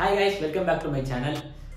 hi guys welcome back to my channel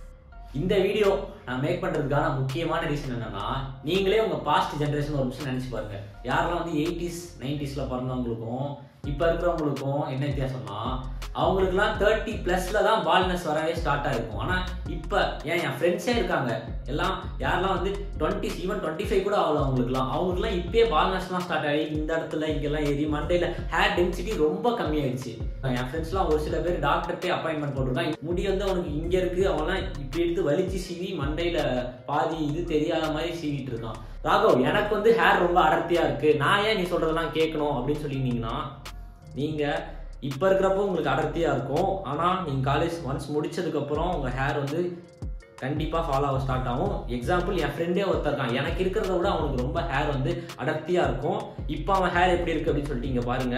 இந்த video நான் make பண்றதுக்கான முக்கியமான ரீசன் என்னன்னா நீங்களே உங்க பாஸ்ட் ஜென்ரேஷன் ஒரு நிமிஷம் நினைச்சு பாருங்க யாரெல்லாம் வந்து எயிட்டிஸ் நைன்டிஸ்ல பிறந்தவங்களுக்கும் இப்ப இருக்கிறவங்களுக்கும் என்ன வித்தியாசம்னா அவங்களுக்குலாம் தேர்ட்டி பிளஸ்ல தான் பால்னஸ் வரவே ஸ்டார்ட் ஆயிருக்கும் ஆனா இப்ப ஏன் என் ஃப்ரெண்ட்ஸே இருக்காங்க எல்லாம் யாரெல்லாம் வந்து டுவெண்ட்டி ஈவன் டுவெண்ட்டி ஃபைவ் கூட ஆகல அவங்களுக்குலாம் அவங்களுக்குலாம் இப்பயே பால்னஸ்லாம் ஸ்டார்ட் ஆகி இந்த இடத்துல இங்கெல்லாம் ஏறி மண்டையில ஹேர் டென்சிட்டி ரொம்ப கம்மியாயிடுச்சு என் ஃப்ரெண்ட்ஸ்லாம் ஒரு சில பேர் டாக்டர்கிட்டே அப்பாயின்மெண்ட் போட்டிருக்கான் முடி வந்து அவனுக்கு இங்க இருக்கு அவன்லாம் இப்படி எடுத்து வலிச்சு சீவி மண்டையில பாதி இது தெரியாத மாதிரி சீவிட்டு இருக்கான் ராகவ் எனக்கு வந்து ஹேர் ரொம்ப அடர்த்தியா இருக்கு நான் ஏன் நீ சொல்றதெல்லாம் கேட்கணும் அப்படின்னு சொல்லியிருந்தீங்கன்னா நீங்க இப்ப இருக்கிறப்போ உங்களுக்கு அடர்த்தியா இருக்கும் ஆனா நீங்க காலேஜ் ஒன்ஸ் முடிச்சதுக்கு அப்புறம் உங்க ஹேர் வந்து கண்டிப்பா ஃபாலோ ஆக ஸ்டார்ட் ஆகும் எக்ஸாம்பிள் என் ஃப்ரெண்டே ஒருத்தர் இருக்கான் எனக்கு இருக்கிறத விட அவனுக்கு ரொம்ப ஹேர் வந்து அடர்த்தியா இருக்கும் இப்போ அவன் ஹேர் எப்படி இருக்கு அப்படின்னு சொல்லிட்டு இங்க பாருங்க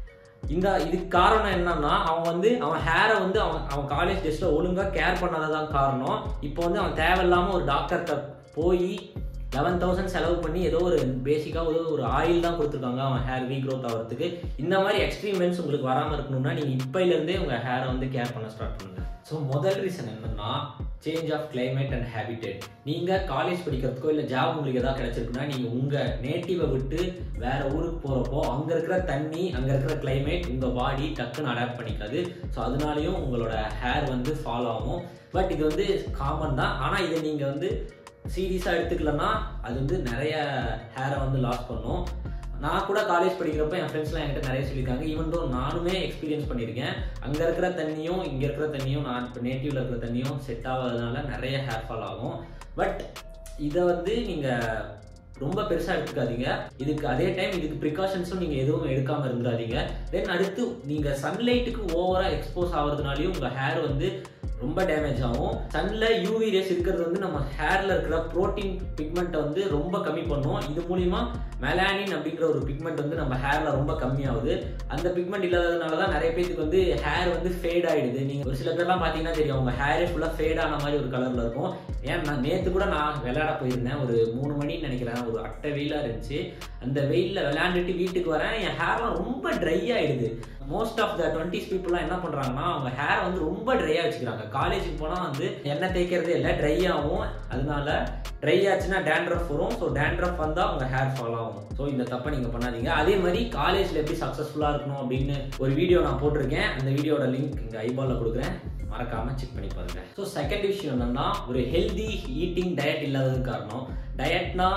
இந்த இதுக்கு காரணம் என்னன்னா அவன் வந்து அவன் ஹேரை வந்து அவன் அவன் காலேஜ் டேஸ்ல ஒழுங்கா கேர் பண்ணாததான் காரணம் இப்போ வந்து அவன் தேவையில்லாம ஒரு டாக்டர்கிட்ட போய் லெவன் தௌசண்ட் செலவு பண்ணி ஏதோ ஒரு பேசிக்காக ஏதோ ஒரு ஆயில் தான் கொடுத்துருக்காங்க அவன் ஹேர் ரீக்ரோத் ஆகிறதுக்கு இந்த மாதிரி எக்ஸ்ட்ரீமெண்ட்ஸ் உங்களுக்கு வராமல் இருக்கணும்னா நீங்கள் இப்போலேருந்தே உங்கள் ஹேரை வந்து கேர் பண்ண ஸ்டார்ட் பண்ணுங்க ஸோ முதல் ரீசன் என்னன்னா change of climate and habitat நீங்கள் காலேஜ் படிக்கிறதுக்கோ இல்லை ஜாப் உங்களுக்கு எதாவது கிடைச்சிருக்குன்னா நீங்கள் உங்கள் நேட்டிவை விட்டு வேற ஊருக்கு போகிறப்போ அங்கே இருக்கிற தண்ணி அங்கே இருக்கிற climate உங்கள் பாடி டக்குன்னு அடாப்ட் பண்ணிக்காது ஸோ அதனாலையும் உங்களோட ஹேர் வந்து ஃபாலோ ஆகும் பட் இது வந்து காமன் தான் ஆனால் இதை நீங்கள் வந்து சீரியஸாக எடுத்துக்கலன்னா அது வந்து நிறைய ஹேரை வந்து லாஸ் பண்ணும் நான் கூட காலேஜ் படிக்கிறப்ப என் ஃப்ரெண்ட்ஸ்லாம் என்கிட்ட நிறைய சொல்லியிருக்காங்க ஈவன் தோ நானுமே எக்ஸ்பீரியன்ஸ் பண்ணியிருக்கேன் அங்கே இருக்கிற தண்ணியும் இங்கே இருக்கிற தண்ணியும் நான் இப்போ நேட்டிவ்ல இருக்கிற தண்ணியும் செட் ஆகாதனால நிறைய ஹேர் ஃபால் ஆகும் பட் இதை வந்து நீங்கள் ரொம்ப பெருசாக எடுத்துக்காதீங்க இதுக்கு அதே டைம் இதுக்கு ப்ரிகாஷன்ஸும் நீங்கள் எதுவும் எடுக்காமல் இருந்துடாதீங்க தென் அடுத்து நீங்கள் சன்லைட்டுக்கு ஓவராக எக்ஸ்போஸ் ஆகிறதுனாலையும் உங்கள் ஹேர் வந்து ரொம்ப டேமேஜ் ஆகும் சன்ல யூவி ரேஸ் இருக்கிறது வந்து நம்ம ஹேர்ல இருக்கிற புரோட்டீன் பிக்மெண்ட்டை வந்து ரொம்ப கம்மி பண்ணும் இது மூலியமா மெலானின் அப்படிங்கிற ஒரு பிக்மெண்ட் வந்து நம்ம ஹேர்ல ரொம்ப கம்மியாகுது அந்த பிக்மெண்ட் இல்லாததுனால தான் நிறைய பேருக்கு வந்து ஹேர் வந்து ஃபேட் ஆயிடுது நீங்க ஒரு சில பேர்லாம் பாத்தீங்கன்னா தெரியும் உங்க ஹேரே ஃபுல்லா ஃபேட் ஆன மாதிரி ஒரு கலர்ல இருக்கும் ஏன் நான் நேத்து கூட நான் விளையாட போயிருந்தேன் ஒரு மூணு மணின்னு நினைக்கிறேன் ஒரு அட்டை வெயிலா இருந்துச்சு அந்த வெயில்ல விளையாண்டுட்டு வீட்டுக்கு வரேன் என் ஹேர்லாம் ரொம்ப ட்ரை ஆயிடுது மோஸ்ட் ஆஃப் த டுவெண்ட்டிஸ் பீப்புளாக என்ன பண்ணுறாங்கன்னா அவங்க ஹேர் வந்து ரொம்ப ட்ரையாக வச்சுக்கிறாங்க காலேஜுக்கு போனால் வந்து எண்ணெய் தேய்க்கிறதே இல்லை ட்ரை ஆகும் அதனால ட்ரை ஆச்சுன்னா டேண்ட்ரஃப் வரும் ஸோ டேண்ட்ரஃப் வந்தால் உங்கள் ஹேர் ஃபால் ஆகும் ஸோ இந்த தப்பை நீங்கள் பண்ணாதீங்க அதே மாதிரி காலேஜில் எப்படி சக்ஸஸ்ஃபுல்லாக இருக்கணும் அப்படின்னு ஒரு வீடியோ நான் போட்டிருக்கேன் அந்த வீடியோட லிங்க் இங்கே ஐபாலில் கொடுக்குறேன் மறக்காம செக் பண்ணி பாருங்க ஸோ செகண்ட் விஷயம் என்னன்னா ஒரு ஹெல்தி ஈட்டிங் டயட் இல்லாததுக்கு காரணம் டயட்னா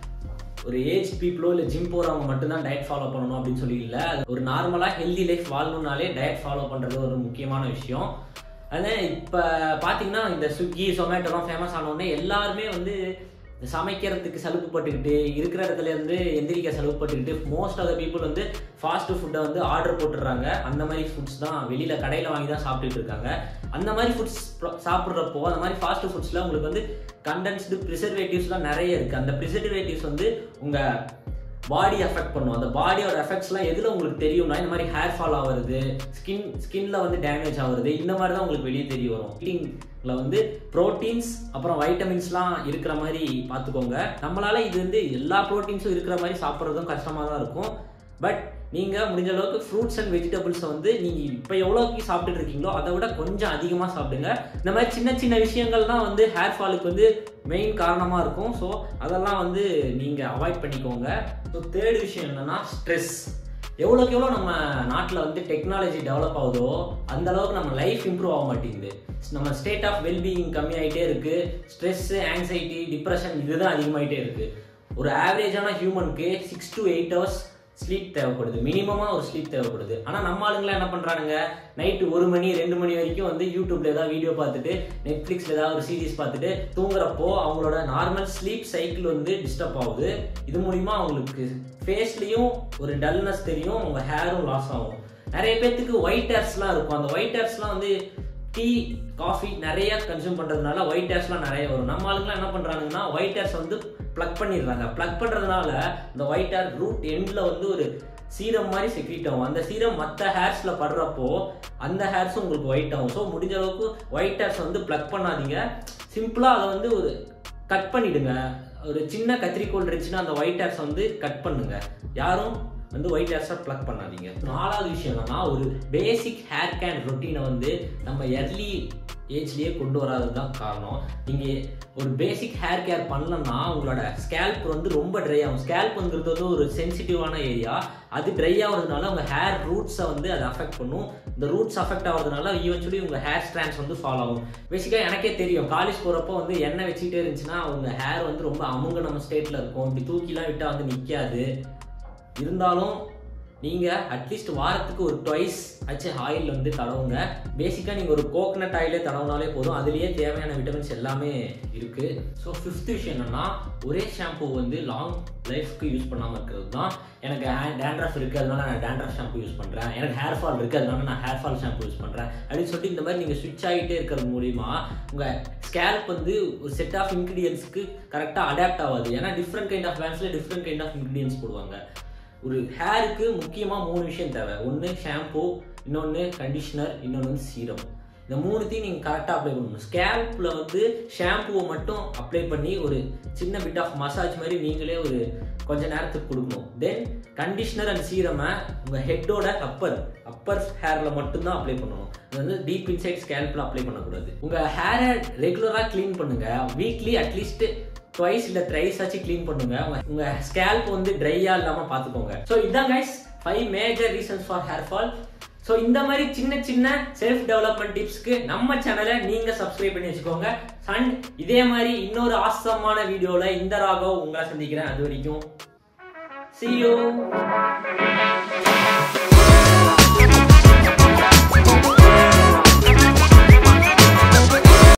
ஒரு ஏஜ் பீப்புளோ இல்லை ஜிம் போகிறவங்க மட்டும்தான் டயட் ஃபாலோ பண்ணணும் அப்படின்னு சொல்லி இல்லை அது ஒரு நார்மலாக ஹெல்தி லைஃப் வாழணும்னாலே டயட் ஃபாலோ பண்ணுறது ஒரு முக்கியமான விஷயம் அதே இப்போ பார்த்தீங்கன்னா இந்த ஸ்விக்கி சொமேட்டோலாம் ஃபேமஸ் ஆனோடனே எல்லாருமே வந்து சமைக்கிறதுக்கு செலவு பட்டுக்கிட்டு இருக்கிற இடத்துல இருந்து எந்திரிக்க செலவு பட்டுக்கிட்டு மோஸ்ட் ஆஃப் த பீப்புள் வந்து ஃபாஸ்ட் ஃபுட்டை வந்து ஆர்டர் போட்டுடுறாங்க அந்த மாதிரி ஃபுட்ஸ் தான் வெளியில் கடையில் வாங்கி தான் சாப்பிட்டுட்டு இருக்காங்க அந்த மாதிரி ஃபுட்ஸ் சாப்பிட்றப்போ அந்த மாதிரி ஃபாஸ்ட் ஃபுட்ஸில் உங்களுக்கு வந்து கண்டென்ஸ்டு ப்ரிசர்வேட்டிவ்ஸ்லாம் நிறைய இருக்குது அந்த ப்ரிசர்வேட்டிவ்ஸ் வந்து உங்கள் பாடி அஃபெக்ட் பண்ணும் அந்த பாடியோட எஃபெக்ட்ஸ்லாம் எதில் உங்களுக்கு தெரியும்னா இந்த மாதிரி ஹேர் ஃபால் ஆகுறது ஸ்கின் ஸ்கின்ல வந்து டேமேஜ் ஆகுறது இந்த மாதிரி தான் உங்களுக்கு வெளியே தெரிய வரும் ஈட்டிங்ல வந்து ப்ரோட்டீன்ஸ் அப்புறம் வைட்டமின்ஸ்லாம் இருக்கிற மாதிரி பார்த்துக்கோங்க நம்மளால இது வந்து எல்லா ப்ரோட்டீன்ஸும் இருக்கிற மாதிரி சாப்பிட்றதும் கஷ்டமாக தான் இருக்கும் பட் நீங்கள் முடிஞ்ச அளவுக்கு ஃப்ரூட்ஸ் அண்ட் வெஜிடபிள்ஸை வந்து நீங்கள் இப்போ எவ்வளோக்கு சாப்பிட்டுட்டு இருக்கீங்களோ அதை விட கொஞ்சம் அதிகமாக சாப்பிடுங்க இந்த மாதிரி சின்ன சின்ன விஷயங்கள் தான் வந்து ஹேர் ஃபாலுக்கு வந்து மெயின் காரணமாக இருக்கும் ஸோ அதெல்லாம் வந்து நீங்கள் அவாய்ட் பண்ணிக்கோங்க ஸோ தேர்ட் விஷயம் என்னன்னா ஸ்ட்ரெஸ் எவ்வளோக்கு எவ்வளோ நம்ம நாட்டில் வந்து டெக்னாலஜி டெவலப் ஆகுதோ அந்த அளவுக்கு நம்ம லைஃப் இம்ப்ரூவ் ஆக மாட்டேங்குது நம்ம ஸ்டேட் ஆஃப் வெல்பீயிங் கம்மியாயிட்டே இருக்கு ஸ்ட்ரெஸ்ஸு ஆங்ஸைட்டி டிப்ரெஷன் இதுதான் அதிகமாயிட்டே இருக்கு ஒரு ஆவரேஜான ஹியூமனுக்கு six to eight hours sleep தேவைப்படுது மினிமமாக ஒரு ஸ்லீப் தேவைப்படுது ஆனால் நம்ம ஆளுங்களாம் என்ன பண்ணுறானுங்க நைட்டு ஒரு மணி ரெண்டு மணி வரைக்கும் வந்து யூடியூப்ல ஏதாவது வீடியோ பார்த்துட்டு நெட்ஃப்ளிக்ஸில் ஏதாவது ஒரு சீரிஸ் பார்த்துட்டு தூங்குறப்போ அவங்களோட நார்மல் ஸ்லீப் சைக்கிள் வந்து டிஸ்டர்ப் ஆகுது இது மூலிமா அவங்களுக்கு ஃபேஸ்லேயும் ஒரு டல்னஸ் தெரியும் அவங்க ஹேரும் லாஸ் ஆகும் நிறைய பேர்த்துக்கு ஒயிட் ஹேர்ஸ்லாம் இருக்கும் அந்த ஒயிட் ஹேர்ஸ்லாம் வந்து டீ காஃபி நிறைய கன்சியூம் பண்ணுறதுனால ஒயிட் ஹேர்ஸ்லாம் நிறைய வரும் நம்ம ஆளுங்களாம் என்ன பண்ணுறாங்கன்னா ஒயிட் ஹேர்ஸ் வந்து ப்ளக் பண்ணிடுறாங்க ப்ளக் பண்ணுறதுனால இந்த ஒயிட் ஹேர் ரூட் எண்டில் வந்து ஒரு சீரம் மாதிரி செக்ரீட் ஆகும் அந்த சீரம் மற்ற ஹேர்ஸில் படுறப்போ அந்த ஹேர்ஸும் உங்களுக்கு ஒயிட் ஆகும் ஸோ முடிஞ்ச அளவுக்கு ஒயிட் ஹேர்ஸ் வந்து ப்ளக் பண்ணாதீங்க சிம்பிளாக அதை வந்து ஒரு கட் பண்ணிடுங்க ஒரு சின்ன கத்திரிக்கோல் இருந்துச்சுன்னா அந்த ஒயிட் ஹேர்ஸ் வந்து கட் பண்ணுங்க யாரும் வந்து ஒயிட் ஹேர்ஸாக ப்ளக் பண்ணாதீங்க நாலாவது விஷயம் என்னன்னா ஒரு பேசிக் ஹேர் கேர் ரொட்டீனை வந்து நம்ம எர்லி ஏஜ்லேயே கொண்டு வராதது தான் காரணம் நீங்கள் ஒரு பேசிக் ஹேர் கேர் பண்ணலன்னா உங்களோட ஸ்கேல்ப் வந்து ரொம்ப ட்ரை ஆகும் ஸ்கேல்ப்ங்கிறது வந்து ஒரு சென்சிட்டிவான ஏரியா அது ட்ரை ஆகிறதுனால உங்கள் ஹேர் ரூட்ஸை வந்து அது அஃபெக்ட் பண்ணும் இந்த ரூட்ஸ் அஃபெக்ட் ஆகிறதுனால ஈவென்ச்சுவலி உங்கள் ஹேர் ஸ்ட்ராண்ட்ஸ் வந்து ஃபாலோ ஆகும் பேசிக்காக எனக்கே தெரியும் காலேஜ் போகிறப்போ வந்து எண்ணெய் வச்சுக்கிட்டே இருந்துச்சுன்னா அவங்க ஹேர் வந்து ரொம்ப அமுங்க நம்ம ஸ்டேட்டில் இருக்கும் இப்படி தூக்கிலாம் விட்டால் வந்து நிற்காது இருந்தாலும் நீங்கள் அட்லீஸ்ட் வாரத்துக்கு ஒரு ட்வைஸ் ஆச்சு ஆயில் வந்து தடவுங்க பேசிக்காக நீங்கள் ஒரு கோகனட் ஆயிலே தடவுனாலே போதும் அதுலேயே தேவையான விட்டமின்ஸ் எல்லாமே இருக்குது ஸோ ஃபிஃப்த் விஷயம் என்னென்னா ஒரே ஷாம்பு வந்து லாங் லைஃப்க்கு யூஸ் பண்ணாமல் இருக்கிறது தான் எனக்கு டேண்ட்ரஃப் இருக்குது அதனால நான் டேண்ட்ரஃப் ஷாம்பு யூஸ் பண்ணுறேன் எனக்கு ஹேர் ஃபால் இருக்குது அதனால நான் ஹேர் ஃபால் ஷாம்பு யூஸ் பண்ணுறேன் அப்படின்னு சொல்லிட்டு இந்த மாதிரி நீங்கள் ஸ்விட்ச் ஆகிட்டே இருக்கிறது மூலிமா உங்கள் ஸ்கேல்ப் வந்து ஒரு செட் ஆஃப் இன்க்ரீடியன்ஸ்க்கு கரெக்டாக அடாப்ட் ஆகாது ஏன்னா டிஃப்ரெண்ட் கைண்ட் ஆஃப் பேண்ட்ஸில் டிஃப்ரெண்ட் கைண்ட் ஆஃப் இன்க்ரீடியன்ஸ் போடுவாங்க ஒரு ஹேருக்கு முக்கியமாக மூணு விஷயம் தேவை ஒன்று ஷாம்பு இன்னொன்று கண்டிஷனர் இன்னொன்று வந்து சீரம் இந்த மூணுத்தையும் நீங்கள் கரெக்டாக அப்ளை பண்ணணும் ஸ்கேல்பில் வந்து ஷாம்புவை மட்டும் அப்ளை பண்ணி ஒரு சின்ன பிட் ஆஃப் மசாஜ் மாதிரி நீங்களே ஒரு கொஞ்ச நேரத்துக்கு கொடுக்கணும் தென் கண்டிஷனர் அண்ட் சீரமை உங்கள் ஹெட்டோட அப்பர் அப்பர் ஹேரில் மட்டும்தான் அப்ளை பண்ணணும் அது வந்து டீப் இன்சைட் ஸ்கேல்பில் அப்ளை பண்ணக்கூடாது உங்கள் ஹேரை ரெகுலராக க்ளீன் பண்ணுங்கள் வீக்லி அட்லீஸ்ட் ட்வைஸ் இல்லை த்ரைஸ் ஆச்சு க்ளீன் பண்ணுங்க உங்க உங்க ஸ்கேல்ப் வந்து ட்ரையா இல்லாம பாத்துக்கோங்க ஸோ இதான் guys five major reasons for hair fall so இந்த மாதிரி சின்ன சின்ன செல்ஃப் டெவலப்மெண்ட் டிப்ஸ்க்கு நம்ம சேனலை நீங்க சப்ஸ்கிரைப் பண்ணி வச்சுக்கோங்க அண்ட் இதே மாதிரி இன்னொரு ஆசமான வீடியோல இந்த ராகவ் உங்களை சந்திக்கிறேன் அது வரைக்கும் see you